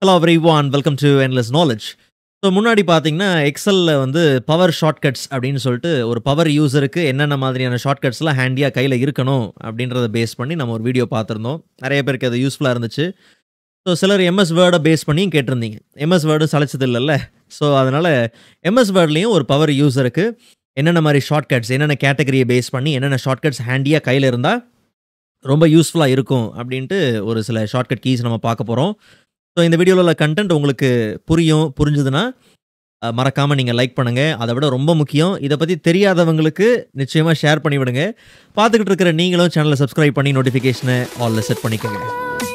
Hello everyone welcome to endless knowledge so முன்னாடி பார்த்தீங்கன்னா எக்ஸலில் வந்து பவர் ஷார்ட்கட்ஸ் அப்படின்னு சொல்லிட்டு ஒரு பவர் யூசருக்கு என்னென்ன மாதிரியான ஷார்ட்கட்ஸ்லாம் ஹேண்டியாக கையில் இருக்கணும் அப்படின்றத பேஸ் பண்ணி நம்ம ஒரு வீடியோ பார்த்துருந்தோம் நிறைய பேருக்கு அது யூஸ்ஃபுல்லாக இருந்துச்சு ஸோ சிலர் எம்எஸ் வேர்டை பேஸ் பண்ணியும் கேட்டிருந்தீங்க எம்எஸ் வேர்டு சளைச்சது இல்லைல்ல ஸோ அதனால் எம்எஸ் வேர்ட்லேயும் ஒரு பவர் யூசருக்கு என்னென்ன மாதிரி ஷார்ட்கட்ஸ் என்னென்ன கேட்டகரியை பேஸ் பண்ணி என்னென்ன ஷார்ட்கட்ஸ் ஹேண்டியாக கையில் இருந்தால் ரொம்ப யூஸ்ஃபுல்லாக இருக்கும் அப்படின்ட்டு ஒரு சில ஷார்ட்கட் கீஸ் நம்ம பார்க்க போகிறோம் ஸோ இந்த வீடியோவில் உள்ள கண்டென்ட் உங்களுக்கு புரியும் புரிஞ்சுதுன்னா அஹ், மறக்காம நீங்கள் லைக் பண்ணுங்கள் அதை விட ரொம்ப முக்கியம் இதை பற்றி தெரியாதவங்களுக்கு நிச்சயமாக ஷேர் பண்ணி விடுங்க பார்த்துக்கிட்டு இருக்கிற நீங்களும் சேனலை சப்ஸ்கிரைப் பண்ணி நோட்டிஃபிகேஷனை ஆல்ல செட் பண்ணிக்கோங்க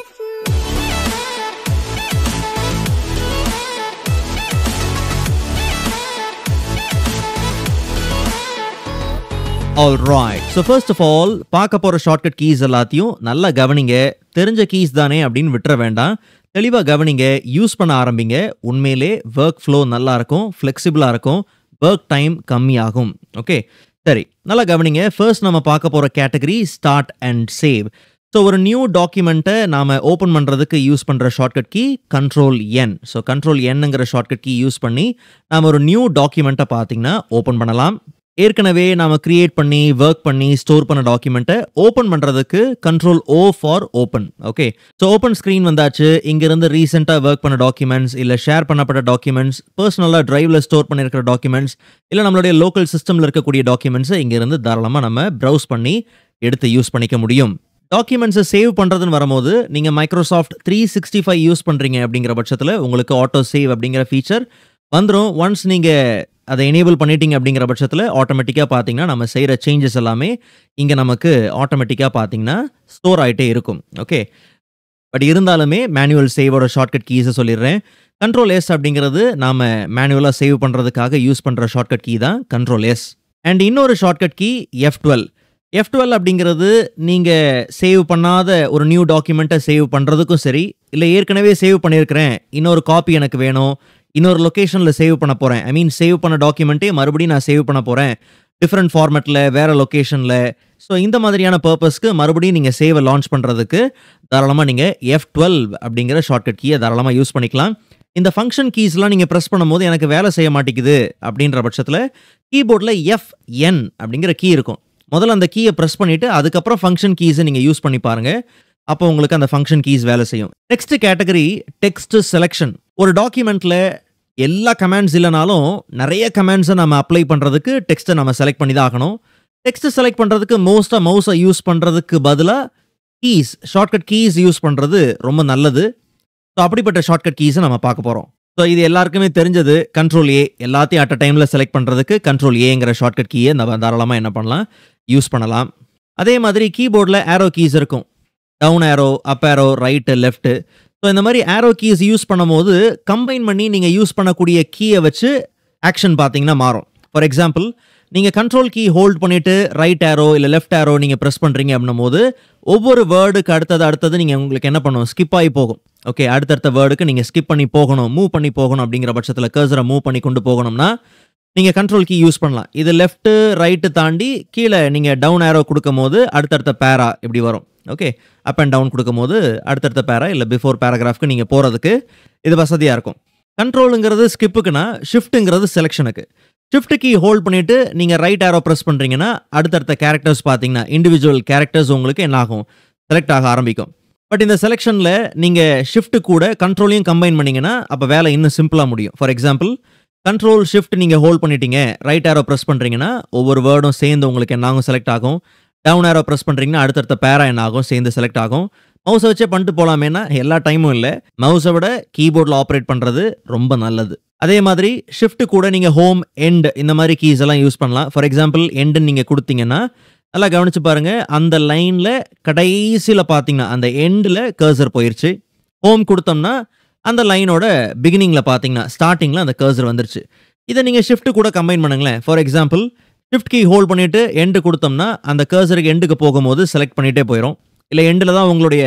all right so first of all பார்க்க போகிற ஷார்ட்கட் கீஸ் எல்லாத்தையும் நல்லா கவனிங்க தெரிஞ்ச கீஸ் தானே அப்படின்னு விட்டுற வேண்டாம் தெளிவாக கவனிங்க யூஸ் பண்ண ஆரம்பிங்க உண்மையிலே ஒர்க் ஃப்ளோ நல்லா இருக்கும் ஃப்ளெக்சிபிளாக இருக்கும் ஒர்க் டைம் கம்மியாகும் ஓகே சரி நல்லா கவனிங்க ஃபர்ஸ்ட் நம்ம பார்க்க போகிற category start and save so ஒரு நியூ டாக்குமெண்ட்டை நாம் ஓப்பன் பண்ணுறதுக்கு யூஸ் பண்ணுற shortcut key control N so control என்னங்கிற ஷார்ட்கட் கீ யூஸ் பண்ணி நாம் ஒரு நியூ டாக்குமெண்ட்டை பார்த்தீங்கன்னா ஓப்பன் பண்ணலாம் ஏற்கனவே நாம கிரியேட் பண்ணி ஒர்க் பண்ணி ஸ்டோர் பண்ண டாக்குமெண்ட்டை ஓப்பன் பண்ணுறதுக்கு control O for open okay so open screen வந்தாச்சு இங்கிருந்து ரீசெண்டாக ஒர்க் பண்ண டாக்குமெண்ட்ஸ் இல்லை ஷேர் பண்ணப்பட்ட டாக்குமெண்ட்ஸ் பர்சனலாக டிரைவில் ஸ்டோர் பண்ணியிருக்கிற டாக்குமெண்ட்ஸ் இல்லை நம்மளுடைய லோக்கல் சிஸ்டமில் இருக்கக்கூடிய டாக்குமெண்ட்ஸை இங்கிருந்து தாராளமாக நம்ம ப்ரௌஸ் பண்ணி எடுத்து யூஸ் பண்ணிக்க முடியும் டாக்குமெண்ட்ஸை சேவ் பண்ணுறதுன்னு வரும்போது நீங்கள் Microsoft three sixty five use பண்ணுறீங்க அப்படிங்கிற பட்சத்தில் உங்களுக்கு ஆட்டோ சேவ் அப்படிங்கிற ஃபீச்சர் வந்துடும் ஒன்ஸ் நீங்கள் அதை எனேபிள் பண்ணிட்டீங்க அப்படிங்கிற பட்சத்தில் ஆட்டோமேட்டிக்காக பார்த்தீங்கன்னா நம்ம செய்கிற சேஞ்சஸ் எல்லாமே இங்கே நமக்கு ஆட்டோமேட்டிக்காக பார்த்தீங்கன்னா ஸ்டோர் ஆகிட்டே இருக்கும் ஓகே பட் இருந்தாலுமே மேனுவல் சேவோட ஷார்ட்கட் கீஸை சொல்லிடுறேன் கண்ட்ரோல் எஸ் அப்படிங்கிறது நாம் மேனுவலாக சேவ் பண்ணுறதுக்காக யூஸ் பண்ணுற ஷார்ட்கட் கீ தான் கண்ட்ரோல் எஸ் அண்ட் இன்னொரு shortcut key F twelve F twelve அப்படிங்கிறது நீங்கள் சேவ் பண்ணாத ஒரு நியூ டாக்குமெண்ட்டை சேவ் பண்ணுறதுக்கும் சரி இல்லை ஏற்கனவே சேவ் பண்ணியிருக்கிறேன் இன்னொரு காப்பி எனக்கு வேணும் இன்னொரு லொக்கேஷனில் சேவ் பண்ண போகிறேன் ஐ மீன் சேவ் பண்ண டாக்குமெண்ட்டே மறுபடியும் நான் சேவ் பண்ண போகிறேன் டிஃப்ரெண்ட் ஃபார்மேட்டில் வேறு லொக்கேஷனில் ஸோ இந்த மாதிரியான பர்பஸ்க்கு மறுபடியும் நீங்கள் சேவை லான்ச் பண்ணுறதுக்கு தாராளமாக நீங்கள் எஃப் டுவெல் அப்படிங்கிற ஷார்ட்கட் கீயை தாராளமாக யூஸ் பண்ணிக்கலாம் இந்த ஃபங்க்ஷன் கீஸ்லாம் நீங்கள் ப்ரெஸ் பண்ணும்போது எனக்கு வேலை செய்ய மாட்டேங்குது அப்படின்ற பட்சத்தில் கீபோர்டில் எஃப் என் அப்படிங்கிற கீ இருக்கும் முதல்ல அந்த கீயை ப்ரெஸ் பண்ணிவிட்டு அதுக்கப்புறம் ஃபங்க்ஷன் கீஸை நீங்கள் யூஸ் பண்ணி பாருங்கள் அப்போ உங்களுக்கு அந்த ஃபங்க்ஷன் கீஸ் வேலை செய்யும் நெக்ஸ்ட் கேட்டகரி டெக்ஸ்ட் செலெக்ஷன் ஒரு டாக்குமெண்ட்டில் எல்லா கமெண்ட்ஸ் இல்லைனாலும் நிறைய கமெண்ட்ஸை நம்ம அப்ளை பண்ணுறதுக்கு டெக்ஸ்ட்டை நம்ம செலக்ட் பண்ணி தான் ஆகணும் டெக்ஸ்ட் செலக்ட் பண்ணுறதுக்கு மோஸ்ட்டாக மவுஸை யூஸ் பண்ணுறதுக்கு பதிலாக கீஸ் ஷார்ட்கட் கீஸ் யூஸ் பண்ணுறது ரொம்ப நல்லது ஸோ அப்படிப்பட்ட ஷார்ட்கட் கீஸை நம்ம பார்க்க போகிறோம் ஸோ இது எல்லாருக்குமே தெரிஞ்சது கண்ட்ரோல் ஏ எல்லாத்தையும் அட் அ டைமில் செலக்ட் பண்ணுறதுக்கு கண்ட்ரோல் ஏங்கிற ஷார்ட்கட் கீயை நம்ம தாராளமாக என்ன பண்ணலாம் யூஸ் பண்ணலாம் அதே மாதிரி கீபோர்டில் ஆரோ கீஸ் இருக்கும் down arrow up arrow right left so இந்த மாதிரி ஆரோ கீஸ் யூஸ் பண்ணும்போது கம்பைன் பண்ணி நீங்கள் யூஸ் பண்ணக்கூடிய கீயை வச்சு ஆக்ஷன் பார்த்தீங்கன்னா மாறும் ஃபார் எக்ஸாம்பிள் நீங்கள் கண்ட்ரோல் கீ ஹோல்ட் பண்ணிவிட்டு ரைட் ஆரோ இல்லை லெஃப்ட் ஆரோ நீங்கள் ப்ரெஸ் பண்ணுறீங்க அப்படின்னும் போது ஒவ்வொரு வேர்டுக்கு அடுத்தது அடுத்தது நீங்கள் உங்களுக்கு என்ன பண்ணும் ஸ்கிப் ஆகி போகும் ஓகே அடுத்தடுத்த வேர்டுக்கு நீங்கள் ஸ்கிப் பண்ணி போகணும் மூவ் பண்ணி போகணும் அப்படிங்கிற பட்சத்தில் கர்சரை மூவ் பண்ணி கொண்டு போகணும்னா நீங்கள் கண்ட்ரோல் கீ யூஸ் பண்ணலாம் இது லெஃப்ட்டு ரைட்டு தாண்டி கீழே நீங்கள் டவுன் ஆரோ கொடுக்கும் போது அடுத்தடுத்த பேரா இப்படி வரும் ஓகே அப் அண்ட் டவுன் கொடுக்கும்போது அடுத்தடுத்த பேரா இல்லை பிஃபோர் பேராகிராஃப்க்கு நீங்கள் போகிறதுக்கு இது வசதியாக இருக்கும் கண்ட்ரோலுங்கிறது ஸ்கிப்புக்குன்னா ஷிஃப்ட்டுங்கிறது செலெக்ஷனுக்கு ஷிஃப்ட் கீ ஹோல்ட் பண்ணிவிட்டு நீங்கள் ரைட் ஆரோ ப்ரெஸ் பண்ணுறீங்கன்னா அடுத்தடுத்த கேரக்டர்ஸ் பார்த்தீங்கன்னா இண்டிவிஜுவல் கேரக்டர்ஸ் உங்களுக்கு என்ன ஆகும் செலக்ட் ஆக ஆரம்பிக்கும் பட் இந்த செலெக்ஷனில் நீங்கள் ஷிஃப்ட் கூட கண்ட்ரோலையும் கம்பைன் பண்ணீங்கன்னா அப்போ வேலை இன்னும் சிம்பிளாக முடியும் ஃபார் எக்ஸாம்பிள் கண்ட்ரோல் ஷிஃப்ட் நீங்கள் ஹோல்ட் பண்ணிட்டீங்க ரைட் ஆரோ ப்ரெஸ் பண்ணுறீங்கன்னா ஒவ்வொரு வேர்டும் சேர்ந்து உங்களுக்கு என்ன ஆகும் செலக்ட் ஆகும் டவுன் ஆரோ ப்ரெஸ் பண்ணுறீங்கன்னா அடுத்தடுத்த பேரா என்ன ஆகும் சேர்ந்து செலக்ட் ஆகும் மவுஸை வச்சே பண்ணிட்டு போகலாமேனா எல்லா டைமும் இல்லை மவுஸை விட கீபோர்டில் ஆப்ரேட் பண்ணுறது ரொம்ப நல்லது அதே மாதிரி ஷிஃப்ட் கூட நீங்கள் ஹோம் எண்ட் இந்த மாதிரி கீஸ் எல்லாம் யூஸ் பண்ணலாம் ஃபார் எக்ஸாம்பிள் எண்டுன்னு நீங்கள் கொடுத்தீங்கன்னா நல்லா கவனிச்சு பாருங்க அந்த லைனில் கடைசியில் பார்த்தீங்கன்னா அந்த எண்டில் கர்சர் போயிருச்சு ஹோம் கொடுத்தோம்னா அந்த லைனோட பிகினிங்கில் பார்த்தீங்கன்னா ஸ்டார்டிங்கில் அந்த கர்சர் வந்துருச்சு இதை நீங்கள் ஷிஃப்ட் கூட கம்பைன் பண்ணுங்களேன் for example shift key hold பண்ணிவிட்டு எண்டு கொடுத்தோம்னா அந்த கர்சருக்கு எண்டுக்கு போகும்போது செலக்ட் பண்ணிகிட்டே போயிடும் இல்லை எண்டில் தான் உங்களுடைய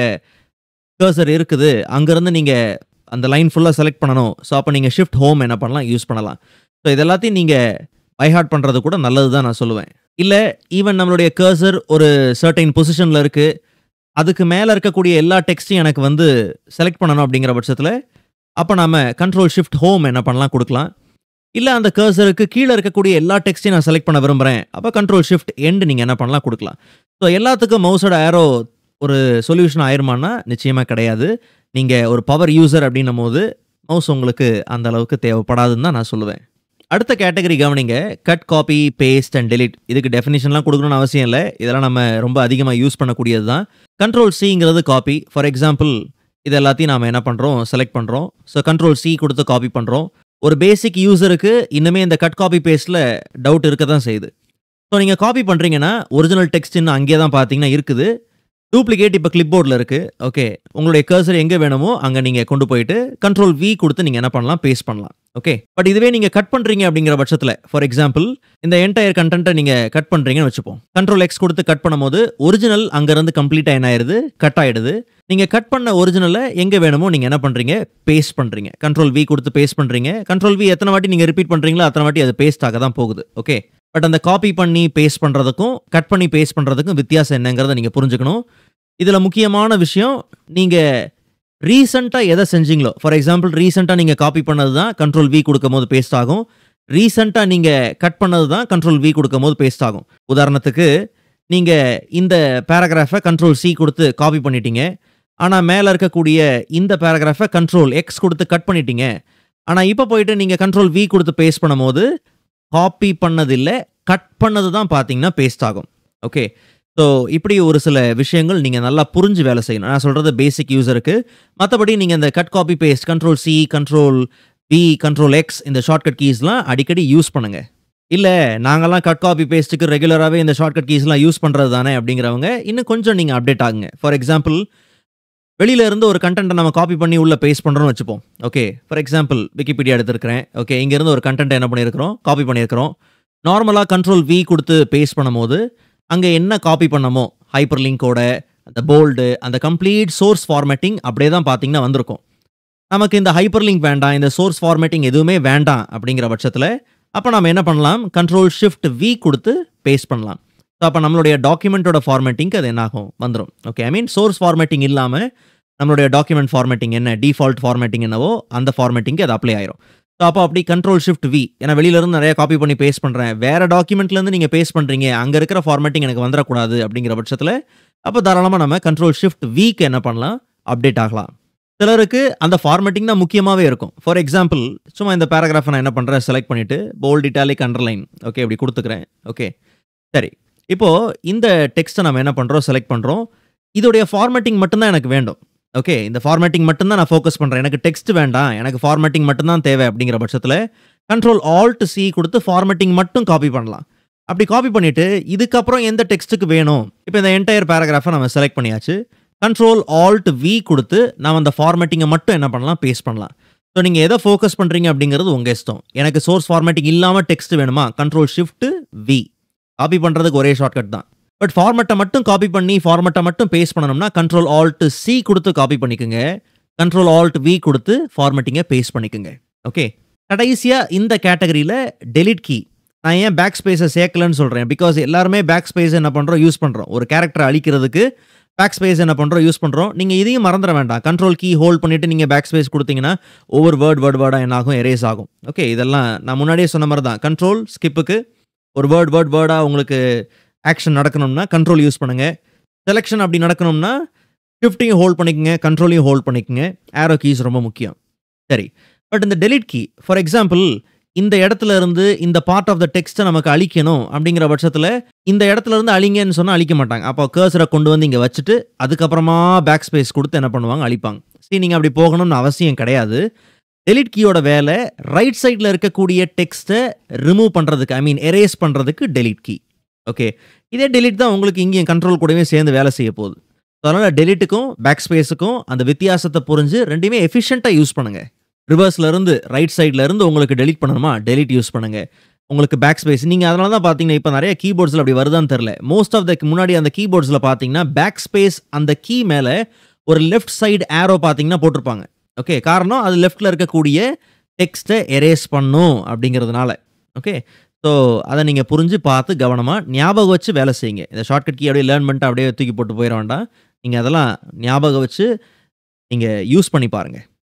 கர்சர் இருக்குது அங்கேருந்து நீங்கள் அந்த லைன் ஃபுல்லாக செலக்ட் பண்ணணும் ஸோ அப்போ நீங்கள் ஷிஃப்ட் ஹோம் என்ன பண்ணலாம் யூஸ் பண்ணலாம் ஸோ இது எல்லாத்தையும் நீங்கள் பைஹார்ட் பண்ணுறது கூட நல்லது தான் நான் சொல்லுவேன் இல்லை ஈவன் நம்மளுடைய கர்சர் ஒரு சர்டைன் பொசிஷனில் இருக்குது அதுக்கு மேலே இருக்கக்கூடிய எல்லா டெக்ஸ்ட்டையும் எனக்கு வந்து செலக்ட் பண்ணணும் அப்படிங்கிற பட்சத்தில் அப்போ நாம கண்ட்ரோல் ஷிஃப்ட் ஹோம் என்ன பண்ணலாம் கொடுக்கலாம் இல்லை அந்த கர்சருக்கு கீழே இருக்கக்கூடிய எல்லா டெக்ஸ்ட்டையும் நான் செலக்ட் பண்ண விரும்புகிறேன் அப்போ கண்ட்ரோல் ஷிஃப்ட் எண்ட் நீங்கள் என்ன பண்ணலாம் கொடுக்கலாம் ஸோ எல்லாத்துக்கும் மவுஸோட ஏரோ ஒரு சொல்யூஷன் ஆயிருமான்னா நிச்சயமாக கிடையாது நீங்கள் ஒரு பவர் யூசர் அப்படின்னும் போது மவுஸ் உங்களுக்கு அந்த அளவுக்கு தேவைப்படாதுன்னு தான் நான் சொல்லுவேன் அடுத்த கேட்டகரி கவனிங்க cut copy paste and delete இதுக்கு டெஃபினிஷன்லாம் கொடுக்கணும்னு அவசியம் இல்லை இதெல்லாம் நம்ம ரொம்ப அதிகமாக யூஸ் பண்ணக்கூடியது தான் கண்ட்ரோல் சிங்கிறது காப்பி ஃபார் எக்ஸாம்பிள் இது எல்லாத்தையும் நாம் என்ன பண்ணுறோம் செலக்ட் பண்ணுறோம் ஸோ கண்ட்ரோல் சி கொடுத்து காப்பி பண்ணுறோம் ஒரு பேசிக் யூசருக்கு இன்னுமே இந்த கட் காப்பி பேஸ்ட்டில் டவுட் இருக்க தான் செய்யுது ஸோ நீங்கள் காப்பி பண்ணுறீங்கன்னா ஒரிஜினல் டெக்ஸ்ட் இன்னும் அங்கேயே தான் பார்த்தீங்கன்னா இருக்குது டூப்ளிகேட் இப்போ கிளிப் போர்டில் இருக்குது ஓகே உங்களுடைய கர்சர் எங்கே வேணுமோ அங்கே நீங்கள் கொண்டு போயிட்டு கண்ட்ரோல் வி கொடுத்து நீங்கள் என்ன பண்ணலாம் பேஸ்ட் பண்ணலாம் ஓகே பட் இதுவே நீங்கள் கட் பண்ணுறீங்க அப்படிங்கிற பட்சத்தில் ஃபார் எக்ஸாம்பிள் இந்த என்டையர் கண்டென்ட்டை நீங்கள் கட் பண்ணுறீங்கன்னு வச்சுப்போம் கண்ட்ரோல் எக்ஸ் கொடுத்து கட் பண்ணும்போது ஒரிஜினல் அங்கேருந்து கம்ப்ளீட் என்ன ஆயிடுது கட் ஆயிடுது நீங்கள் கட் பண்ண ஒரிஜினலை எங்கே வேணுமோ நீங்கள் என்ன பண்ணுறீங்க பேஸ்ட் பண்ணுறீங்க கண்ட்ரோல் வி கொடுத்து பேஸ்ட் பண்ணுறீங்க கண்ட்ரோல் வி எத்தனை வாட்டி நீங்கள் ரிப்பீட் பண்ணுறீங்களோ அத்தனை வாட்டி அது பேஸ்ட் ஆக தான் போகுது ஓகே பட் அந்த காப்பி பண்ணி பேஸ்ட் பண்ணுறதுக்கும் கட் பண்ணி பேஸ்ட் பண்ணுறதுக்கும் வித்தியாசம் என்னங்கிறத நீங்கள் புரிஞ்சுக்கணும் இதில் முக்கியமான விஷயம் நீங்கள் ரீசெண்டாக எதை செஞ்சீங்களோ ஃபார் எக்ஸாம்பிள் ரீசெண்டாக நீங்கள் காப்பி பண்ணது தான் கண்ட்ரோல் வி கொடுக்கும் போது பேஸ்ட் ஆகும் ரீசெண்டாக நீங்கள் கட் பண்ணது தான் கண்ட்ரோல் வி கொடுக்கும் போது பேஸ்ட் ஆகும் உதாரணத்துக்கு நீங்கள் இந்த பேராகிராஃபை கண்ட்ரோல் சி கொடுத்து காப்பி பண்ணிட்டீங்க ஆனால் மேலே இருக்கக்கூடிய இந்த பேராகிராஃபை கண்ட்ரோல் எக்ஸ் கொடுத்து கட் பண்ணிட்டீங்க ஆனால் இப்போ போயிட்டு நீங்கள் கண்ட்ரோல் வி கொடுத்து பேஸ்ட் பண்ணும்போது காப்பி பண்ணது இல்லை கட் பண்ணது தான் பார்த்தீங்கன்னா பேஸ்ட் ஆகும் ஓகே ஸோ இப்படி ஒரு சில விஷயங்கள் நீங்கள் நல்லா புரிஞ்சு வேலை செய்யணும் நான் சொல்கிறது பேசிக் யூசருக்கு மற்றபடி நீங்கள் இந்த cut copy paste control C control P control X இந்த ஷார்ட்கட் கீஸ்லாம் அடிக்கடி யூஸ் பண்ணுங்கள் இல்லை நாங்கள்லாம் கட் காப்பி பேஸ்ட்டுக்கு ரெகுலராகவே இந்த ஷார்ட்கட் கீஸ்லாம் யூஸ் பண்ணுறது தானே அப்படிங்கிறவங்க இன்னும் கொஞ்சம் நீங்கள் அப்டேட் ஆகுங்க ஃபார் எக்ஸாம்பிள் வெளியில இருந்து ஒரு கண்டென்ட்டை நம்ம காப்பி பண்ணி உள்ள பேஸ்ட் பண்ணுறோம்னு வச்சுப்போம் ஓகே ஃபார் எக்ஸாம்பிள் விக்கிபீடியா எடுத்திருக்கிறேன் ஓகே இங்கேருந்து ஒரு கண்டென்ட் என்ன பண்ணியிருக்கிறோம் காப்பி பண்ணியிருக்கிறோம் நார்மலாக கண்ட்ரோல் வி கொடுத்து பேஸ்ட் பண்ணும்போது அங்கே என்ன காப்பி பண்ணமோ ஹைப்பர் லிங்கோட அந்த போல்டு அந்த கம்ப்ளீட் சோர்ஸ் ஃபார்மேட்டிங் அப்படியே தான் பார்த்தீங்கன்னா வந்திருக்கும் நமக்கு இந்த ஹைப்பர் லிங்க் வேண்டாம் இந்த சோர்ஸ் ஃபார்மேட்டிங் எதுவுமே வேண்டாம் அப்படிங்கிற பட்சத்தில் அப்போ நம்ம என்ன பண்ணலாம் கண்ட்ரோல் ஷிஃப்ட் வி கொடுத்து பேஸ்ட் பண்ணலாம் ஸோ அப்போ நம்மளுடைய டாக்குமெண்ட்டோட ஃபார்மேட்டிங்க்கு அது என்னாகும் வந்துடும் okay I mean source formatting இல்லாமல் நம்மளுடைய டாக்குமெண்ட் ஃபார்மேட்டிங் என்ன டிஃபால்ட் ஃபார்மேட்டிங் என்னவோ அந்த ஃபார்மேட்டிங்க்கு அது அப்ளை ஆயிரும் ஸோ அப்போ அப்படி கண்ட்ரோல் ஷிஃப்ட் வி ஏன்னா வெளியிலேருந்து நிறைய காப்பி பண்ணி பேஸ்ட் பண்ணுறேன் வேறு டாக்குமெண்ட்லேருந்து நீங்கள் பேஸ்ட் பண்ணுறீங்க அங்கே இருக்கிற ஃபார்மேட்டிங் எனக்கு வந்துடக்கூடாது அப்படிங்கிற பட்சத்தில் அப்போ தாராளமாக நம்ம கண்ட்ரோல் ஷிஃப்ட் வீக்கு என்ன பண்ணலாம் அப்டேட் ஆகலாம் சிலருக்கு அந்த ஃபார்மேட்டிங் தான் முக்கியமாகவே இருக்கும் ஃபார் எக்ஸாம்பிள் சும்மா இந்த பேராகிராஃபை நான் என்ன பண்ணுறேன் செலக்ட் பண்ணிவிட்டு போல்ட் இட்டாலிக் அண்டர்லைன் ஓகே இப்படி கொடுத்துக்கிறேன் ஓகே சரி இப்போது இந்த டெக்ஸ்ட்டை நம்ம என்ன பண்ணுறோம் செலக்ட் பண்ணுறோம் இதோடைய ஃபார்மேட்டிங் மட்டும்தான் எனக்கு வேண்டும் ஓகே இந்த ஃபார்மேட்டிங் மட்டும்தான் நான் ஃபோக்கஸ் பண்ணுறேன் எனக்கு டெக்ஸ்ட் வேண்டாம் எனக்கு ஃபார்மேட்டிங் மட்டும்தான் தேவை அப்படிங்கிற பட்சத்தில் கண்ட்ரோல் ஆல்ட் சி கொடுத்து ஃபார்மேட்டிங் மட்டும் காப்பி பண்ணலாம் அப்படி காப்பி பண்ணிவிட்டு இதுக்கப்புறம் எந்த டெக்ஸ்ட்டுக்கு வேணும் இப்போ இந்த என்டையர் பேராகிராஃபை நம்ம செலக்ட் பண்ணியாச்சு கண்ட்ரோல் ஆல்ட் வி கொடுத்து நம்ம அந்த ஃபார்மேட்டிங்கை மட்டும் என்ன பண்ணலாம் பேஸ்ட் பண்ணலாம் ஸோ நீங்கள் எதை ஃபோக்கஸ் பண்ணுறீங்க அப்படிங்கிறது உங்கள் இஷ்டம் எனக்கு சோர்ஸ் ஃபார்மேட்டிங் இல்லாமல் டெக்ஸ்ட் வேணுமா கண்ட்ரோல் ஷிஃப்ட் வி காப்பி பண்ணுறதுக்கு ஒரே ஷார்ட்கட் தான் பட் ஃபார்மேட்டை மட்டும் காப்பி பண்ணி ஃபார்மேட்டை மட்டும் பேஸ்ட் பண்ணணும்னா கண்ட்ரோல் ஆல்ட் சி கொடுத்து காப்பி பண்ணிக்கோங்க கண்ட்ரோல் ஆல்ட் வி கொடுத்து ஃபார்மேட்டிங்கை பேஸ்ட் பண்ணிக்கோங்க ஓகே கடைசியாக இந்த கேட்டகரியில் டெலிட் கீ நான் ஏன் பேக் ஸ்பேஸை சேர்க்கலன்னு சொல்கிறேன் பிகாஸ் எல்லாருமே பேக் ஸ்பேஸ் என்ன பண்ணுறோம் யூஸ் பண்ணுறோம் ஒரு கேரக்டரை அழிக்கிறதுக்கு பேக் ஸ்பேஸ் என்ன பண்ணுறோம் யூஸ் பண்ணுறோம் நீங்கள் இதையும் மறந்துட வேண்டாம் கண்ட்ரோல் கீ ஹோல்ட் பண்ணிவிட்டு நீங்கள் பேக் ஸ்பேஸ் கொடுத்தீங்கன்னா ஒவ்வொரு வேர்ட் வேர்ட் வேர்டாக என்ன ஆகும் எரேஸ் ஆகும் ஓகே இதெல்லாம் நான் முன்னாடியே சொன்ன மாதிரி தான் கண்ட்ரோல் ஸ்கிப்புக்கு ஒரு வேர்ட் வேர்ட் வேர்டாக உங்களுக்கு ஆக்ஷன் நடக்கணும்னா கண்ட்ரோல் யூஸ் பண்ணுங்கள் செலெக்ஷன் அப்படி நடக்கணும்னா ஷிஃப்ட்டையும் ஹோல்ட் பண்ணிக்கங்க கண்ட்ரோலையும் ஹோல்ட் பண்ணிக்கங்க ஆரோ கீஸ் ரொம்ப முக்கியம் சரி பட் இந்த டெலிட் கீ ஃபார் எக்ஸாம்பிள் இந்த இடத்துல இருந்து இந்த பார்ட் ஆஃப் த டெக்ஸ்ட்டை நமக்கு அழிக்கணும் அப்படிங்கிற பட்சத்தில் இந்த இடத்துல இருந்து அழிங்கன்னு சொன்னால் அழிக்க மாட்டாங்க அப்போ கேர்சரை கொண்டு வந்து இங்கே வச்சுட்டு அதுக்கப்புறமா பேக் ஸ்பேஸ் கொடுத்து என்ன பண்ணுவாங்க அழிப்பாங்க சரி நீங்கள் அப்படி போகணும்னு அவசியம் கிடையாது டெலிட் கீயோட வேலை ரைட் சைடில் இருக்கக்கூடிய டெக்ஸ்ட்டை ரிமூவ் பண்ணுறதுக்கு ஐ மீன் எரேஸ் பண்ணுறதுக்கு டெலிட் கீ ஓகே இதே டெலிட் தான் உங்களுக்கு இங்கேயும் கண்ட்ரோல் கூடவே சேர்ந்து வேலை செய்ய போகுது அதனால் டெலிட்டுக்கும் பேக் ஸ்பேஸுக்கும் அந்த வித்தியாசத்தை புரிஞ்சு ரெண்டுமே எஃபிஷியண்ட்டாக யூஸ் பண்ணுங்கள் ரிவர்ஸ்ல இருந்து ரைட் சைடில் இருந்து உங்களுக்கு டெலிட் பண்ணணுமா டெலிட் யூஸ் பண்ணுங்கள் உங்களுக்கு பேக் ஸ்பேஸ் நீங்கள் அதனால தான் பார்த்தீங்கன்னா இப்போ நிறைய கீபோர்ட்ஸில் அப்படி வருதான்னு தெரில மோஸ்ட் ஆஃப் த முன்னாடி அந்த கீபோர்ட்ஸில் பார்த்தீங்கன்னா பேக் ஸ்பேஸ் அந்த கீ மேலே ஒரு லெஃப்ட் சைடு ஏரோ பார்த்தீங்கன்னா போட்டிருப்பாங்க ஓகே காரணம் அது லெஃப்ட்டில் இருக்கக்கூடிய டெக்ஸ்ட்டை எரேஸ் பண்ணும் அப்படிங்கிறதுனால ஓகே ஸோ அதை நீங்கள் புரிஞ்சு பார்த்து கவனமாக ஞாபகம் வச்சு வேலை செய்யுங்க இந்த ஷார்ட்கட் கீ அப்படியே லேர்ன் பண்ணிட்டு அப்படியே தூக்கி போட்டு போயிட வேண்டாம் நீங்கள் அதெல்லாம் ஞாபகம் வச்சு நீங்கள் யூஸ் பண்ணி பாருங்கள்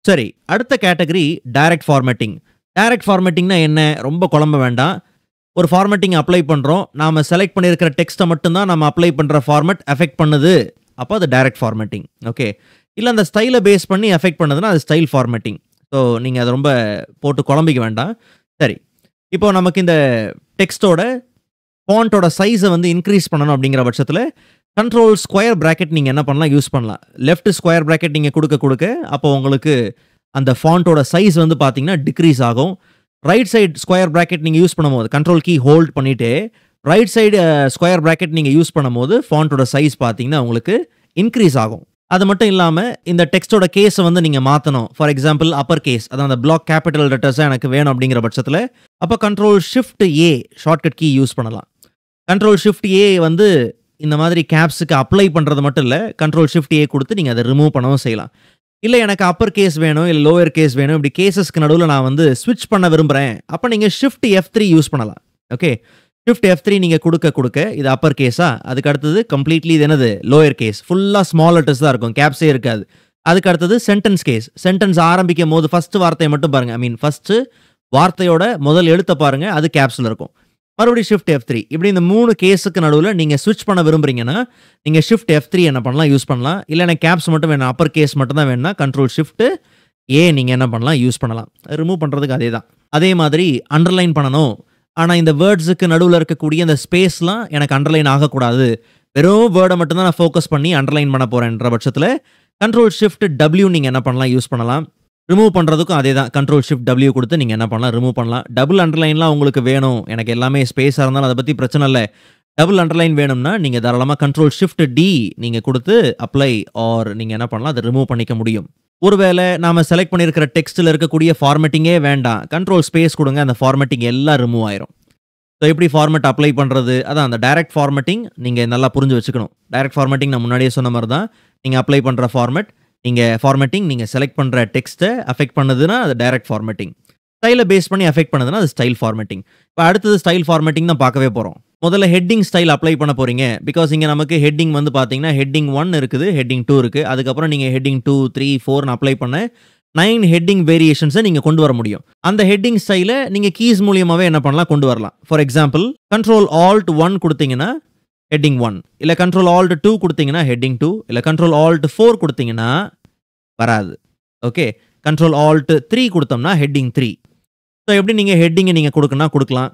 சரி அடுத்த கேட்டகரி டைரக்ட் ஃபார்மேட்டிங் டைரக்ட் ஃபார்மேட்டிங்னா என்ன ரொம்ப குழம்ப வேண்டாம் ஒரு ஃபார்மேட்டிங் அப்ளை பண்ணுறோம் நாம் செலக்ட் பண்ணியிருக்கிற டெக்ஸ்ட்டை மட்டும்தான் நம்ம அப்ளை பண்ணுற ஃபார்மேட் எஃபெக்ட் பண்ணுது அப்போ அது டைரக்ட் ஃபார்மேட்டிங் ஓகே இல்லை அந்த ஸ்டைலை பேஸ் பண்ணி எஃபெக்ட் பண்ணுதுன்னா அது ஸ்டைல் ஃபார்மேட்டிங் ஸோ நீங்கள் அதை ரொம்ப போட்டு குழம்பிக்க வேண்டாம் சரி இப்போ நமக்கு இந்த டெக்ஸ்ட்டோட ஃபாண்ட்டோட சைஸை வந்து இன்க்ரீஸ் பண்ணணும் அப்படிங்கிற பட்சத்தில் கண்ட்ரோல் ஸ்கொயர் ப்ராக்கெட் நீங்கள் என்ன பண்ணலாம் யூஸ் பண்ணலாம் லெஃப்ட் ஸ்கொயர் ப்ராக்கெட் நீங்கள் கொடுக்க கொடுக்க அப்போ உங்களுக்கு அந்த ஃபாண்ட்டோட சைஸ் வந்து பார்த்தீங்கன்னா டிக்ரீஸ் ஆகும் ரைட் சைடு ஸ்கொயர் ப்ராக்கெட் நீங்கள் யூஸ் பண்ணும்போது கண்ட்ரோல் கீ ஹோல்ட் பண்ணிவிட்டு ரைட் சைடு ஸ்கொயர் ப்ராக்கெட் நீங்கள் யூஸ் பண்ணும்போது ஃபாண்ட்டோட சைஸ் பார்த்தீங்கன்னா உங்களுக்கு இன்க்ரீஸ் ஆகும் அது மட்டும் இல்லாமல் இந்த டெக்ஸ்டோட கேஸை வந்து நீங்கள் மாற்றணும் ஃபார் எக்ஸாம்பிள் அப்பர் கேஸ் அதான் அந்த பிளாக் கேபிட்டல் லெட்டர்ஸாக எனக்கு வேணும் அப்படிங்கிற பட்சத்தில் அப்போ control shift A shortcut key use பண்ணலாம் கண்ட்ரோல் ஷிஃப்ட் ஏ வந்து இந்த மாதிரி கேப்ஸுக்கு அப்ளை பண்ணுறது மட்டும் இல்லை கண்ட்ரோல் ஷிஃப்ட் ஏ கொடுத்து நீங்கள் அதை ரிமூவ் பண்ணவும் செய்யலாம் இல்லை எனக்கு அப்பர் கேஸ் வேணும் இல்லை லோயர் கேஸ் வேணும் இப்படி கேசஸ்க்கு நடுவில் நான் வந்து ஸ்விட்ச் பண்ண விரும்புகிறேன் அப்போ நீங்கள் ஷிஃப்ட் எஃப் த்ரீ யூஸ் பண்ணலாம் ஓகே ஷிஃப்ட் எஃப் த்ரீ நீங்கள் கொடுக்க கொடுக்க இது அப்பர் கேஸா அதுக்கு அடுத்தது கம்ப்ளீட்லி இது என்னது லோயர் கேஸ் ஃபுல்லாக ஸ்மால் லெட்டர்ஸ் தான் இருக்கும் கேப்ஸே இருக்காது அதுக்கு அடுத்தது சென்டென்ஸ் கேஸ் சென்டென்ஸ் ஆரம்பிக்கும் போது ஃபர்ஸ்ட் வார்த்தையை மட்டும் பாருங்க ஐ மீன் ஃபர்ஸ்ட் வார்த்தையோட முதல் எழுத்தை பாருங்க அது கேப்ஸில் இருக்கும் மறுபடியும் ஷிஃப்ட் எஃப் த்ரீ இப்படி இந்த மூணு கேஸுக்கு நடுவில் நீங்கள் ஸ்விட்ச் பண்ண விரும்புறீங்கன்னா நீங்கள் ஷிஃப்ட் எஃப் த்ரீ என்ன பண்ணலாம் யூஸ் பண்ணலாம் இல்லை எனக்கு கேப்ஸ் மட்டும் வேணும் அப்பர் கேஸ் மட்டும் தான் வேணும்னா கண்ட்ரோல் ஷிஃப்ட் ஏ நீங்கள் என்ன பண்ணலாம் யூஸ் பண்ணலாம் ரிமூவ் பண்ணுறதுக்கு அதே தான் அதே மாதிரி அண்டர்லைன் பண்ணணும் ஆனால் இந்த வேர்ட்ஸுக்கு நடுவில் இருக்கக்கூடிய இந்த ஸ்பேஸ்லாம் எனக்கு அண்டர்லைன் ஆகக்கூடாது வெறும் வேர்டை மட்டும்தான் நான் ஃபோக்கஸ் பண்ணி அண்டர்லைன் பண்ண போகிறேன்ற பட்சத்தில் கண்ட்ரோல் ஷிஃப்ட் டபிள்யூ நீங்கள் என்ன பண்ணலாம் யூஸ் பண்ணலாம் ரிமூவ் பண்ணுறதுக்கும் அதே தான் கண்ட்ரோல் ஷிஃப்ட் டபிள்யூ கொடுத்து நீங்கள் என்ன பண்ணலாம் ரிமூவ் பண்ணலாம் டபுள் அண்டர்லைன்லாம் உங்களுக்கு வேணும் எனக்கு எல்லாமே ஸ்பேஸாக இருந்தாலும் அதை பற்றி பிரச்சனை இல்லை டபுள் அண்டர்லைன் வேணும்னா நீங்கள் தாராளமாக கண்ட்ரோல் ஷிஃப்ட் டி நீங்கள் கொடுத்து அப்ளை ஆர் நீங்கள் என்ன பண்ணலாம் அதை ரிமூவ் பண்ணிக்க முடியும் ஒருவேளை நாம செலக்ட் பண்ணியிருக்கிற டெக்ஸ்ட்டில் இருக்கக்கூடிய ஃபார்மேட்டிங்கே வேண்டாம் கண்ட்ரோல் ஸ்பேஸ் கொடுங்க அந்த ஃபார்மேட்டிங் எல்லாம் ரிமூவ் ஆயிரும் ஸோ எப்படி ஃபார்மேட் அப்ளை பண்ணுறது அதான் அந்த டைரக்ட் ஃபார்மேட்டிங் நீங்கள் நல்லா புரிஞ்சு வச்சுக்கணும் டைரக்ட் ஃபார்மேட்டிங் நான் முன்னாடியே சொன்ன மாதிரி தான் நீங்கள் அப்ளை பண்ணுற ஃபார்மேட் நீங்கள் ஃபார்மேட்டிங் நீங்கள் செலக்ட் பண்ணுற டெக்ஸ்ட்டை அஃபெக்ட் பண்ணுதுன்னா அது டைரக்ட் ஃபார்மேட்டிங் ஸ்டைலை பேஸ் பண்ணி அஃபெக்ட் பண்ணுதுன்னா அது ஸ்டைல் ஃபார்மேட்டிங் இப்போ அடுத்தது ஸ்டைல் ஃபார்மேட்டிங் தான் பார்க்கவே போகிறோம் முதல்ல ஹெட்டிங் ஸ்டைல் அப்ளை பண்ண போகிறீங்க பிகாஸ் இங்கே நமக்கு ஹெட்டிங் வந்து பார்த்தீங்கன்னா ஹெட்டிங் ஒன் இருக்குது ஹெட்டிங் டூ இருக்குது அதுக்கப்புறம் நீங்கள் ஹெட்டிங் டூ த்ரீ ஃபோர்னு அப்ளை பண்ண நைன் ஹெட்டிங் வேரியேஷன்ஸை நீங்கள் கொண்டு வர முடியும் அந்த ஹெட்டிங் ஸ்டைலை நீங்கள் கீஸ் மூலியமாகவே என்ன பண்ணலாம் கொண்டு வரலாம் for example control alt one கொடுத்தீங்கன்னா ஹெட்டிங் ஒன் இல்லை கண்ட்ரோல் ஆல்ட் டூ கொடுத்தீங்கன்னா ஹெட்டிங் டூ இல்லை கண்ட்ரோல் ஆல்ட் ஃபோர் கொடுத்தீங்கன்னா வராது ஓகே கண்ட்ரோல் ஆல்ட் த்ரீ கொடுத்தோம்னா ஹெட்டிங் த்ரீ ஸோ எப்படி நீங்கள் ஹெட்டிங்கை நீங்கள் கொடுக்கணும்னா கொடுக்கலாம்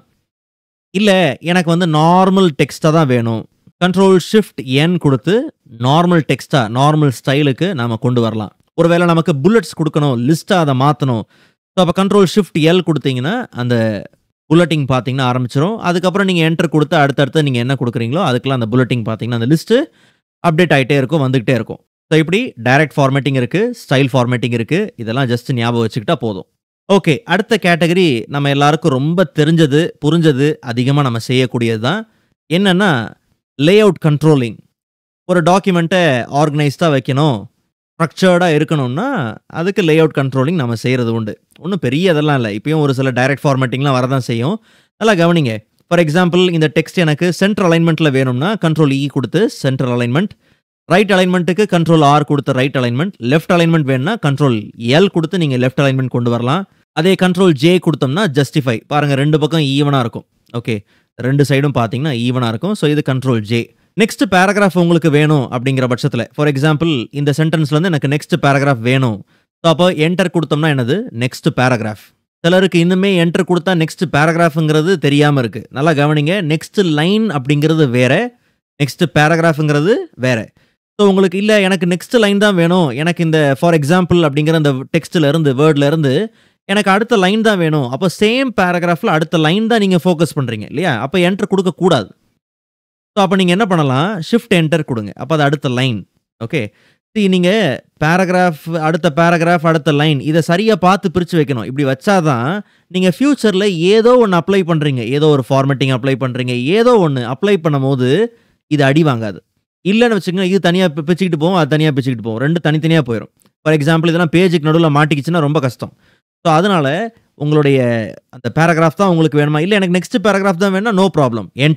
இல்லை எனக்கு வந்து நார்மல் டெக்ஸ்ட்டாக தான் வேணும் கண்ட்ரோல் ஷிஃப்ட் என் கொடுத்து நார்மல் டெக்ஸ்ட்டாக நார்மல் ஸ்டைலுக்கு நாம் கொண்டு வரலாம் ஒருவேளை நமக்கு புல்லட்ஸ் கொடுக்கணும் லிஸ்ட்டாக அதை மாற்றணும் ஸோ அப்போ கண்ட்ரோல் ஷிஃப்ட் எல் கொடுத்தீங்கன்னா அந்த புல்லட்டிங் பார்த்தீங்கன்னா ஆரம்பிச்சிடும் அதுக்கப்புறம் நீங்கள் என்டர் கொடுத்து அடுத்தடுத்து நீங்கள் என்ன கொடுக்குறீங்களோ அதுக்கெல்லாம் அந்த புல்லட்டிங் பார்த்தீங்கன்னா அந்த லிஸ்ட்டு அப்டேட் ஆகிட்டே இருக்கும் வந்துகிட்டே இருக்கும் ஸோ இப்படி டைரக்ட் ஃபார்மேட்டிங் இருக்குது ஸ்டைல் ஃபார்மேட்டிங் இருக்குது இதெல்லாம் ஜஸ்ட் ஞாபகம் வச்சுக்கிட்டா போதும் ஓகே அடுத்த கேட்டகரி நம்ம எல்லாருக்கும் ரொம்ப தெரிஞ்சது புரிஞ்சது அதிகமாக நம்ம செய்யக்கூடியது தான் என்னென்னா லே அவுட் கண்ட்ரோலிங் ஒரு டாக்குமெண்ட்டை ஆர்கனைஸ்டாக வைக்கணும் ஸ்ட்ரக்சர்டாக இருக்கணும்னா அதுக்கு லே அவுட் கண்ட்ரோலிங் நம்ம செய்கிறது உண்டு ஒன்றும் பெரிய இதெல்லாம் இல்லை இப்பயும் ஒரு சில டைரக்ட் ஃபார்மேட்டிங்லாம் வரதான் செய்யும் நல்லா கவனிங்க ஃபார் எக்ஸாம்பிள் இந்த டெக்ஸ்ட் எனக்கு சென்ட்ரல் அலைன்மெண்ட்டில் வேணும்னா கண்ட்ரோல் இ கொடுத்து சென்ட்ரல் அலைன்மெண்ட் ரைட் அலைன்மெண்ட்டுக்கு கண்ட்ரோல் ஆர் கொடுத்த ரைட் அலைன்மெண்ட் லெஃப்ட் அலைன்மெண்ட் வேணும்னா கண்ட்ரோல் எல் கொடுத்து நீங்கள் லெஃப்ட் அலைன்மெண்ட் கொண்டு வரலாம் அதே கண்ட்ரோல் ஜே கொடுத்தோம்னா ஜஸ்டிஃபை பாருங்கள் ரெண்டு பக்கம் ஈவனாக இருக்கும் ஓகே ரெண்டு சைடும் பார்த்தீங்கன்னா ஈவனாக இருக்கும் ஸோ இது கண்ட்ரோல் ஜே நெக்ஸ்ட் பேராகிராஃப் உங்களுக்கு வேணும் அப்படிங்கிற பட்சத்தில் ஃபார் எக்ஸாம்பிள் இந்த சென்டென்ஸ்லேருந்து எனக்கு நெக்ஸ்ட் பேராகிராஃப் வேணும் ஸோ அப்போ என்டர் கொடுத்தோம்னா என்னது நெக்ஸ்ட் பேராகிராஃப் சிலருக்கு இன்னுமே என்டர் கொடுத்தா நெக்ஸ்ட் பேராகிராஃப்ங்கிறது தெரியாமல் இருக்குது நல்லா கவனிங்க நெக்ஸ்ட் லைன் அப்படிங்கிறது வேற நெக்ஸ்ட் பேராகிராஃப்ங்கிறது வேற ஸோ உங்களுக்கு இல்லை எனக்கு நெக்ஸ்ட் லைன் தான் வேணும் எனக்கு இந்த ஃபார் எக்ஸாம்பிள் அப்படிங்கிற அந்த டெக்ஸ்ட்டில் இருந்து வேர்டில் இருந்து எனக்கு அடுத்த லைன் தான் வேணும் அப்போ சேம் பேராகிராஃபில் அடுத்த லைன் தான் நீங்கள் ஃபோக்கஸ் பண்ணுறீங்க இல்லையா அப்போ என்டர் கொடுக்கக்கூடாது ஸோ அப்போ நீங்கள் என்ன பண்ணலாம் ஷிஃப்ட் என்டர் கொடுங்க அப்போ அது அடுத்த லைன் ஓகே see நீங்கள் பேராகிராஃப் அடுத்த பேராகிராஃப் அடுத்த லைன் இதை சரியாக பார்த்து பிரித்து வைக்கணும் இப்படி வச்சாதான் நீங்கள் ஃப்யூச்சரில் ஏதோ ஒன்று அப்ளை பண்ணுறீங்க ஏதோ ஒரு ஃபார்மேட்டிங் அப்ளை பண்ணுறீங்க ஏதோ ஒன்று அப்ளை பண்ணும்போது இது அடி வாங்காது இல்லைன்னு வச்சுக்கோங்க இது தனியாக பிச்சுக்கிட்டு போகும் அது தனியாக பிச்சுக்கிட்டு போகும் ரெண்டு தனித்தனியாக போயிடும் ஃபார் எக்ஸாம்பிள் இதெல்லாம் பேஜுக்கு நடுவில் மாட்டிக்கிச்சுன்னா ரொம்ப கஷ்டம் ஸோ அதனால் உங்களுடைய அந்த பேராகிராஃப் தான் உங்களுக்கு வேணுமா இல்லை எனக்கு நெக்ஸ்ட் பேராகிராஃப் தான் வேணும்னா நோ ப்ராப்ளம் என்டர்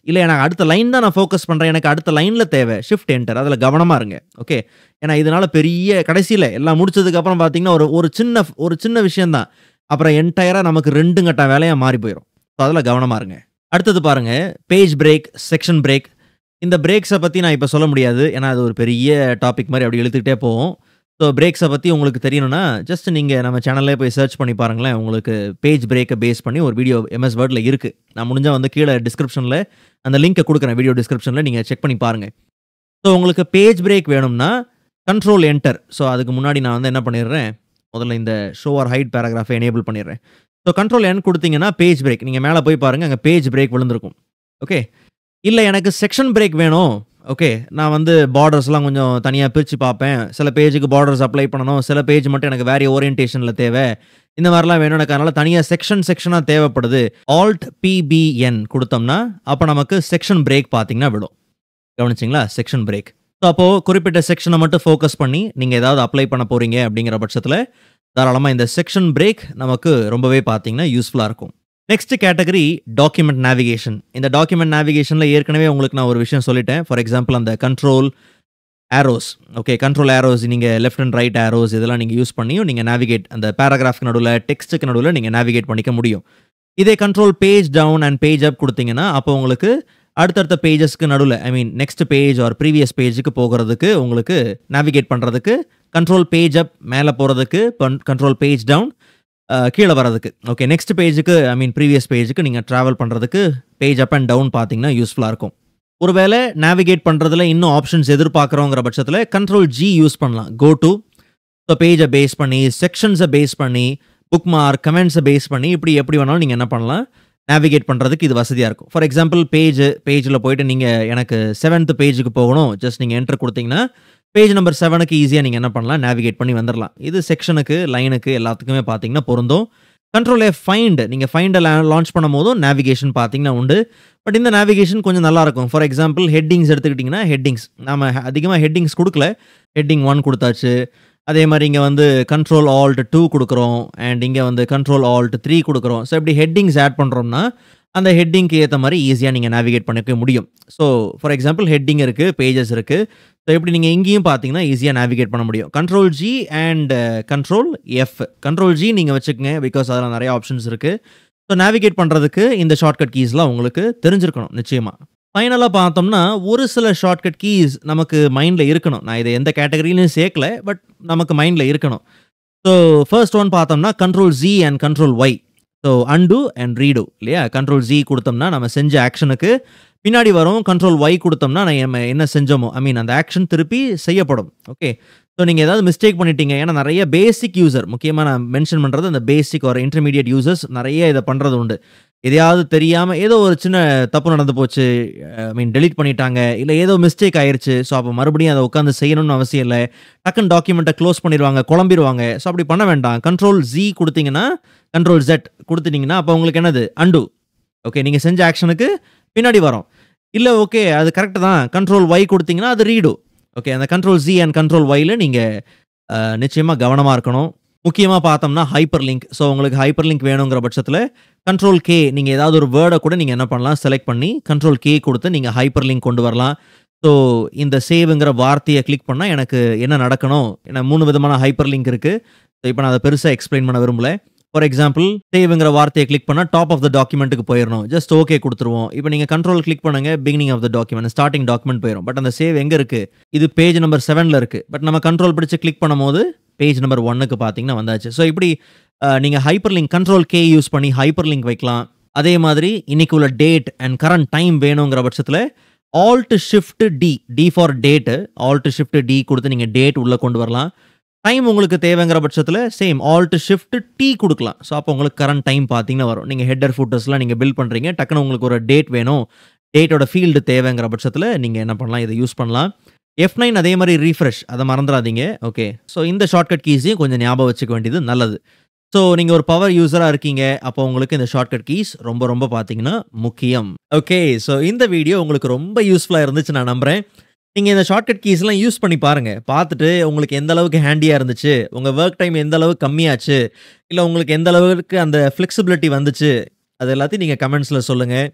இல்ல எனக்கு அடுத்த லைன் தான் நான் ஃபோக்கஸ் பண்றேன். எனக்கு அடுத்த லைன்ல தேவை. Shift enter. அதுல கவனமா இருங்க. ஓகே. ஏன்னா இதனால பெரிய கடைசியில எல்லாம் முடிச்சதுக்கு அப்புறம் பார்த்தீங்கன்னா, ஒரு ஒரு சின்ன ஒரு சின்ன விஷயம் தான். அப்புறம் என்டையரா நமக்கு 2 கட்ட வேலையா மாறி போயிரும். ஸோ அதுல கவனமா இருங்க. அடுத்தது பாருங்க, பேஜ் பிரேக், செக்ஷன் பிரேக். இந்த பிரேக்ஸ பத்தி நான் இப்ப சொல்ல முடியாது. ஏன்னா அது ஒரு பெரிய டாபிக் மாரி அப்படி இழுத்துக்கிட்டே போகும். ஸோ பிரேக்ஸ பத்தி உங்களுக்கு தெரியணும்னா, ஜஸ்ட் நீங்க நம்ம சேனல்லே போய் சர்ச் பண்ணி பாருங்களேன். உங்களுக்கு பேஜ் பிரேக்க பேஸ் பண்ணி ஒரு வீடியோ எம்எஸ் வேர்ட்ல இருக்கு. நான் முடிஞ்சா வந்து கீழ டிஸ்கிரிப்ஷன்ல அந்த லிங்க்க குடுக்குறேன். வீடியோ டிஸ்கிரிப்ஷன்ல நீங்க செக் பண்ணி பாருங்க. ஸோ உங்களுக்கு பேஜ் பிரேக் வேணும்னா, கண்ட்ரோல் என்டர். ஸோ அதுக்கு முன்னாடி நான் வந்து என்ன பண்ணிடுறேன், முதல்ல இந்த ஷோ ஆர் ஹைட் பேராகிராஃப எனேபிள் பண்ணிடுறேன். ஸோ கண்ட்ரோல் என் குடுத்தீங்கன்னா பேஜ் பிரேக். நீங்க மேல போய் பாருங்க. அங்க பேஜ் பிரேக் விழுந்திருக்கும். ஓகே. இல்ல எனக்கு செக்ஷன் பிரேக் வேணும். ஓகே. நான் வந்து பார்டர்ஸ்லாம் கொஞ்சம் தனியா பிரிச்சு பார்ப்பேன். சில பேஜுக்கு பார்டர்ஸ் அப்ளை பண்ணணும். சில பேஜ் மட்டும் எனக்கு வேற ஓரியன்டேஷன்ல தேவை. இந்த மாரிலாம் வேணும் எனக்கு அதனால தனியா செக்ஷன் செக்ஷனா தேவைப்படுது. ஆல்ட் பிபிஎன் குடுத்தோம்னா, அப்ப நமக்கு செக்ஷன் பிரேக் பார்த்தீங்கன்னா விழும். கவனிச்சீங்களா? Section break. ஸோ அப்போ குறிப்பிட்ட செக்ஷன மட்டும் ஃபோக்கஸ் பண்ணி நீங்க ஏதாவது அப்ளை பண்ண போறீங்க அப்படிங்கிற பட்சத்துல, தாராளமா இந்த செக்ஷன் பிரேக் நமக்கு ரொம்பவே பார்த்தீங்கன்னா யூஸ்ஃபுல்லா இருக்கும். Next category document navigation. இந்த டாக்குமெண்ட் நேவிகேஷன்ல ஏற்கனவே உங்களுக்கு நான் ஒரு விஷயம் சொல்லிட்டேன். ஃபார் எக்ஸாம்பிள் அந்த control arrows. Okay. Control arrows நீங்க லெஃப்ட் அண்ட் ரைட் ஆரோஸ் இதெல்லாம் நீங்க யூஸ் பண்ணியும் நீங்க நேவிகேட் அந்த பேராகிராஃப்க்கு நடுவுல, டெக்ஸ்ட்க்கு நடுவுல நீங்க நேவிகேட் பண்ணிக்க முடியும். இதே control page down and page up குடுத்தீங்கன்னா, அப்போ உங்களுக்கு அடுத்தடுத்த பேஜஸ்க்கு நடுவுல I mean next page or previous பேஜுக்கு போகுறதுக்கு உங்களுக்கு நேவிகேட் பண்றதுக்கு கண்ட்ரோல் பேஜ் அப் மேல போறதுக்கு, பன் கண்ட்ரோல் பேஜ் டவுன் அ கீழ வரதுக்கு. ஓகே. நெக்ஸ்ட் பேஜுக்கு ஐ மீன் ப்ரீவியஸ் பேஜுக்கு நீங்க டிராவல் பண்றதுக்கு பேஜ் அப் அண்ட் டவுன் பார்த்தீங்கன்னா யூஸ்ஃபுல்லா இருக்கும். ஒருவேள நேவிகேட் பண்றதுல இன்னும் ஆப்ஷன்ஸ் எதிர்பார்க்குறோங்கிற பட்சத்துல கண்ட்ரோல் ஜி யூஸ் பண்ணலாம். Go to. ஸோ பேஜ பேஸ் பண்ணி, செக்ஷன்ஸ பேஸ் பண்ணி, புக்மார்க், கமெண்ட்ஸ பேஸ் பண்ணி இப்படி எப்படி வேணாலும் நீங்க என்ன பண்ணலாம், நேவிகேட் பண்றதுக்கு இது வசதியா இருக்கும். ஃபார் எக்ஸாம்பிள் பேஜ் பேஜ்ல போயிட்டு நீங்க எனக்கு 7த் பேஜுக்கு போகணும். ஜஸ்ட் நீங்க என்டர் குடுத்தீங்கன்னா, பேஜ் நம்பர் 7க்கு ஈஸியா நீங்க என்ன பண்ணலாம், நேவிகேட் பண்ணி வந்துரலாம். இது செக்ஷனுக்கு, லைனுக்கு எல்லாத்துக்குமே பார்த்தீங்கன்னா பொருந்தும். கண்ட்ரோல் எஃப் ஃபைண்ட் நீங்க ஃபைண்ட லா லான்ச் பண்ணும்போதும் நேவிகேஷன் பார்த்தீங்கன்னா உண்டு. பட் இந்த நேவிகேஷன் கொஞ்சம் நல்லா இருக்கும். ஃபார் எக்ஸாம்பிள் ஹெட்டிங்ஸ் எடுத்துக்கிட்டீங்கன்னா, ஹெட்டிங்ஸ் நாம அதிகமா ஹெட்டிங்ஸ் குடுக்கல. ஹெட்டிங் 1 குடுத்தாச்சு. அதே மாரி இங்க வந்து கண்ட்ரோல் ஆல்ட் 2 குடுக்குறோம். அண்ட் இங்க வந்து கண்ட்ரோல் ஆல்ட் 3 குடுக்குறோம். ஸோ இப்படி ஹெட்டிங்ஸ் ஆட் பண்றோம்னா, அந்த ஹெட்டிங்க்கு ஏத்த மாரி ஈஸியா நீங்க நேவிகேட் பண்ணிக்க முடியும். ஸோ ஃபார் எக்ஸாம்பிள் ஹெட்டிங் இருக்கு, பேஜஸ் இருக்கு. ஸோ இப்படி நீங்க இங்கேயும் பார்த்தீங்கன்னா ஈஸியா நேவிகேட் பண்ண முடியும். Control G and control F. Control G நீங்க வச்சுக்கங்க. பிகாஸ் அதுல நெறைய ஆப்ஷன்ஸ் இருக்கு. ஸோ நேவிகேட் பண்றதுக்கு இந்த ஷார்ட்கட் கீஸ்லாம் உங்களுக்கு தெரிஞ்சிருக்கணும் நிச்சயமா. ஃபைனலா பார்த்தோம்னா, ஒரு சில ஷார்ட்கட் கீஸ் நமக்கு மைண்ட்ல இருக்கணும். நான் இத எந்த கேட்டகரியிலயும் சேர்க்கல. பட் நமக்கு மைண்ட்ல இருக்கணும். ஸோ ஃபர்ஸ்ட் ஒன் பார்த்தோம்னா, control G and control Y. So undo and redo இல்லையா? கண்ட்ரோல் ஜி குடுத்தோம்னா, நம்ம செஞ்ச ஆக்ஷனுக்கு பின்னாடி வரும். கண்ட்ரோல் ஒய் குடுத்தோம்னா, நம்ம என்ன செஞ்சோமோ ஐ மீன் அந்த ஆக்ஷன் திருப்பி செய்யப்படும். ஓகே. ஸோ நீங்க ஏதாவது மிஸ்டேக் பண்ணிட்டீங்க. ஏன்னா நெறைய பேசிக் யூசர் முக்கியமா நான் மென்ஷன் பண்றது அந்த பேசிக் ஆர் இன்டர்மீடியேட் யூசர்ஸ் நெறைய இத பண்றது உண்டு. எதையாவது தெரியாம ஏதோ ஒரு சின்ன தப்பு நடந்து போச்சு. ஐ மீன் டெலீட் பண்ணிட்டாங்க. இல்ல ஏதோ மிஸ்டேக் ஆயிருச்சு. ஸோ அப்ப மறுபடியும் அத உட்கார்ந்து செய்யணும்னு அவசியம் இல்ல. டக்குன்னு டாக்குமெண்ட்ட க்ளோஸ் பண்ணிருவாங்க. குழம்பிருவாங்க. ஸோ அப்படி பண்ண வேண்டாம். கண்ட்ரோல் ஜி குடுத்தீங்கன்னா, கண்ட்ரோல் இசட் குடுத்துட்டீங்கன்னா, அப்ப உங்களுக்கு என்னது அன்டூ. ஓகே. நீங்க செஞ்ச ஆக்ஷனுக்கு பின்னாடி வரும். இல்ல ஓகே. அது கரெக்ட் தான். கண்ட்ரோல் ஒய் குடுத்தீங்கன்னா, அது ரீடூ. ஓகே. அந்த கண்ட்ரோல் ஜி அண்ட் கண்ட்ரோல் ஒய்ல நீங்க அ நிச்சயமா கவனமா இருக்கணும். முக்கியமா பார்த்தோம்னா ஹைப்பர் லிங்க். ஸோ உங்களுக்கு ஹைப்பர் லிங்க் வேணுங்கிற பட்சத்துல கண்ட்ரோல் கே நீங்க ஏதாவது ஒரு வேர்ட கூட நீங்க என்ன பண்ணலாம், செலக்ட் பண்ணி கண்ட்ரோல் கே குடுத்து நீங்க ஹைப்பர் லிங்க் கொண்டு வரலாம். ஸோ இந்த சேவ்ங்கிற வார்த்தைய கிளிக் பண்ணா எனக்கு என்ன நடக்கணும்? ஏன்னா 3 விதமான ஹைப்பர் லிங்க் இருக்கு. ஸோ இப்ப நான் அத பெருசா எக்ஸ்பிளைன் பண்ண விரும்பல. ஃபார் எக்ஸாம்பிள் சேவ்ங்கிற வார்த்தைய கிளிக் பண்ணா டாப் ஆஃப் த டாக்குமெண்ட்க்கு போயிரணும். ஜஸ்ட் ஓகே குடுத்துருவோம். இப்ப நீங்க கண்ட்ரோல் கிளிக் பண்ணுங்க. Beginning of the document starting document போயிரும். பட் அந்த சேவ் எங்க இருக்கு? இது பேஜ் நம்பர் 7ல இருக்கு. பட் நம்ம கண்ட்ரோல் பிடிச்சு கிளிக் பண்ணும்போது பேஜ் நம்பர் 1க்கு பார்த்தீங்கன்னா வந்தாச்சு. ஸோ இப்படி அ நீங்க hyperlink control K use பண்ணி ஹைப்பர் லிங்க் வைக்கலாம். அதே மாதிரி இன்னைக்கு உள்ள டேட் அண்ட் கரண்ட் டைம் வேணுங்கிற பட்சத்துல alt shift T. T for date. Alt shift T குடுத்து நீங்க டேட் உள்ள கொண்டு வரலாம். டைம் உங்களுக்கு தேவைங்கிற பட்சத்துல சேம் ஆல்ட் ஷிஃப்ட் டி குடுக்கலாம். ஸோ அப்போ உங்களுக்கு கரண்ட் டைம் பார்த்தீங்கன்னா வரும். நீங்க ஹெட்டர், ஃபூட்டர்ஸ்லாம் நீங்க பில்ட் பண்றீங்க. டக்குனு உங்களுக்கு ஒரு டேட் வேணும். டேட்டோட ஃபீல்டு தேவைங்கிற பட்சத்துல நீங்க என்ன பண்ணலாம், இத யூஸ் பண்ணலாம். F9 அதே மாரி ரீஃப்ரெஷ் அத மறந்துறாதீங்க. ஓகே. ஸோ இந்த ஷார்ட்கட் கீஸையும் கொஞ்சம் ஞாபகம் வச்சுக்க வேண்டியது நல்லது. ஸோ நீங்க ஒரு பவர் யூசரா இருக்கீங்க. அப்போ உங்களுக்கு இந்த ஷார்ட்கட் கீஸ் ரொம்ப ரொம்ப பார்த்தீங்கன்னா முக்கியம். ஓகே. ஸோ இந்த வீடியோ உங்களுக்கு ரொம்ப யூஸ்ஃபுல்லா இருந்துச்சு நான் நம்புறேன். நீங்க இந்த ஷார்ட்கட் கீஸ்லாம் யூஸ் பண்ணி பாருங்க. பார்த்துட்டு உங்களுக்கு எந்த அளவுக்கு ஹேண்டியா இருந்துச்சு, உங்க வொர்க் டைம் எந்த அளவுக்கு கம்மியாச்சு, இல்ல உங்களுக்கு எந்த அளவுக்கு அந்த ஃப்ளெக்சிபிலிட்டி வந்துச்சு, அது எல்லாத்தையும் நீங்க கமெண்ட்ஸ்ல சொல்லுங்க.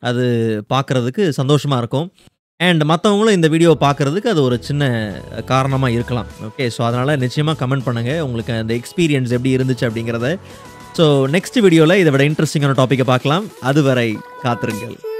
அது பார்க்குறதுக்கு சந்தோஷமாக இருக்கும் அண்ட் மற்றவங்களும் இந்த வீடியோ பார்க்குறதுக்கு அது ஒரு சின்ன காரணமாக இருக்கலாம் ஓகே ஸோ அதனால் நிச்சயமாக கமெண்ட் பண்ணுங்கள் உங்களுக்கு அந்த எக்ஸ்பீரியன்ஸ் எப்படி இருந்துச்சு அப்படிங்கிறத ஸோ நெக்ஸ்ட் வீடியோவில் இதை விட இன்ட்ரெஸ்டிங்கான டாப்பிக்கை பார்க்கலாம் அதுவரை காத்திருங்கள்